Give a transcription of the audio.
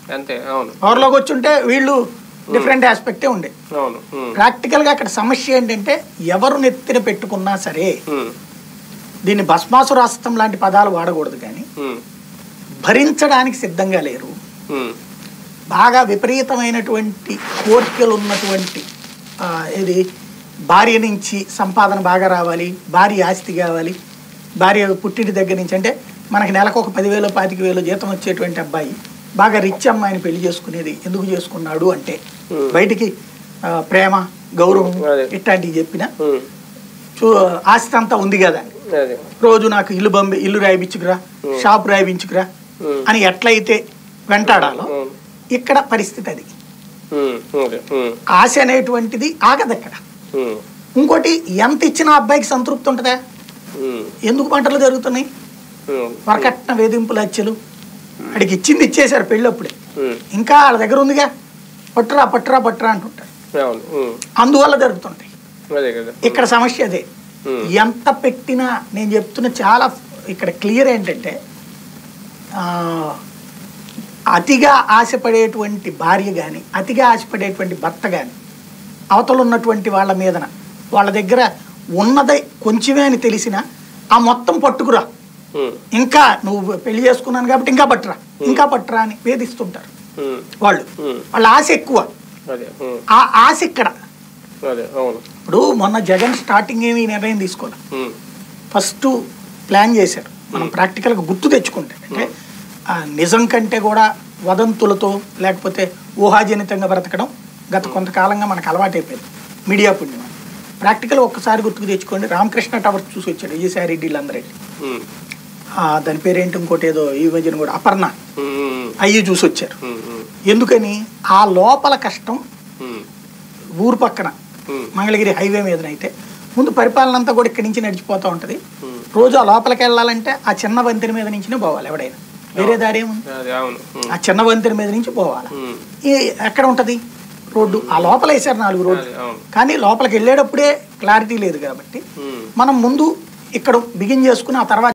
అంతే అవును పవర్లోకి వచ్చి ఉంటే వీళ్ళు డిఫరెంట్ ఆస్పెక్టే ఉండే అవును ఉమ్, ప్రాక్టికల్గా అక్కడ సమస్య ఏంటంటే ఎవరు నెత్తిన పెట్టుకున్నా సరే ఉమ్, దీన్ని భస్మాసురాస్త్రం లాంటి పదాలు వాడకూడదు కానీ ఉమ్, భరించడానికి సిద్ధంగా లేరు ఉమ్, బాగా విపరీతమైనటువంటి కోరికలు ఉన్నటువంటి ఆ, ఇది భార్య నుంచి సంపాదన బాగా రావాలి భార్య ఆస్తి కావాలి భార్య పుట్టింటి దగ్గర నుంచి అంటే మనకి నెలకు ఒక పదివేలు పాతిక వేలు జీతం వచ్చేటువంటి అబ్బాయి బాగా రిచ్ అమ్మాయిని పెళ్లి చేసుకునేది ఎందుకు చేసుకున్నాడు అంటే Hmm. బయటికి ఆ, ప్రేమ గౌరవం అదే. ఇట్లాంటివి చెప్పిన ఉమ్, చూ ఆస్తి అంతా ఉంది కదా అని. అదే రోజు నాకు ఇల్లు బంబి ఇల్లు రాయిపించుకురా షాప్ రాయిపించుకురా ఉమ్, అని ఎట్లయితే వెంటాడాలో అవును ఇక్కడ పరిస్థితి అది ఉమ్, ఓకే ఉమ్, ఆశ అనేటువంటిది ఆగదు అక్కడ ఉమ్, ఇంకోటి ఎంత ఇచ్చినా అబ్బాయికి సంతృప్తి ఉంటుందా ఉమ్, ఎందుకు పంటలు జరుగుతున్నాయి ఉమ్, వరకట్న వేధింపులు హత్యలు అడిగి ఇచ్చింది ఇచ్చేశారు పెళ్ళప్పుడే ఉమ్, ఇంకా వాళ్ళ దగ్గర ఉందిగా పట్టురా పట్టురా పట్టురా అంటుంటారు అవును ఉమ్, అందువల్ల జరుగుతుంటాయి అదే కదా ఇక్కడ సమస్య అదే ఉమ్, ఎంత పెట్టినా నేను చెప్తున్న చాలా ఇక్కడ క్లియర్ ఏంటంటే ఆ, అతిగా ఆశపడేటువంటి భార్య కానీ అతిగా ఆశపడేటువంటి భర్త కానీ అవతల ఉన్నటువంటి వాళ్ళ మీదన వాళ్ళ దగ్గర ఉన్నదే కొంచెమే అని తెలిసినా ఆ మొత్తం పట్టుకురా ఉమ్, ఇంకా నువ్వు పెళ్లి చేసుకున్నాను కాబట్టి ఇంకా పట్టురా ఇంకా పట్టురా అని వేధిస్తుంటారు ఉమ్, వాళ్ళు ఉమ్, వాళ్ళ ఆశ ఎక్కువ అదే ఉమ్, ఆ ఆశ ఇక్కడ అదే అవును ఇప్పుడు మొన్న జగన్ స్టార్టింగ్ ఏమి నిర్ణయం తీసుకోవాలి ఉమ్, ఫస్ట్ ప్లాన్ చేశారు మనం ప్రాక్టికల్గా గుర్తు తెచ్చుకుంటే అంటే ఆ నిజం కంటే కూడా వదంతులతో లేకపోతే ఊహాజనితంగా బ్రతకడం గత కొంతకాలంగా మనకు అలవాటైపోయింది మీడియా పుణ్యం ప్రాక్టికల్ ఒక్కసారి గుర్తుకు తెచ్చుకోండి రామకృష్ణ టవర్ చూసి వచ్చాడు విజయసాయి రెడ్డి వీళ్ళందరూ ఉమ్, ఆ, దాని పేరేంటి ఇంకోటి ఏదో ఈ మధ్యన కూడా అపర్ణ ఉమ్, ఉమ్, అయ్యి చూసి వచ్చారు ఉమ్, ఉమ్, ఎందుకని ఆ లోపల కష్టం ఉమ్, ఊరు పక్కన ఉమ్, మంగళగిరి హైవే మీదనైతే ముందు పరిపాలన అంతా కూడా ఇక్కడి నుంచి నడిచిపోతూ ఉంటుంది ఉమ్, రోజు ఆ లోపలికి వెళ్ళాలంటే ఆ చిన్న వంతెన మీద నుంచినే పోవాలి ఎవడైనా వేరే దారి ఏముంది అదే అవును ఉమ్, ఆ చిన్న వంతెన మీద నుంచి పోవాలి ఉమ్, ఈ ఎక్కడ ఉంటది రోడ్డు ఆ లోపల వేసారు నాలుగు రోడ్లు అదే అవును కానీ లోపలికి వెళ్ళేటప్పుడే క్లారిటీ లేదు కాబట్టి ఉమ్. మనం ముందు ఇక్కడ బిగిన్ చేసుకుని ఆ తర్వాత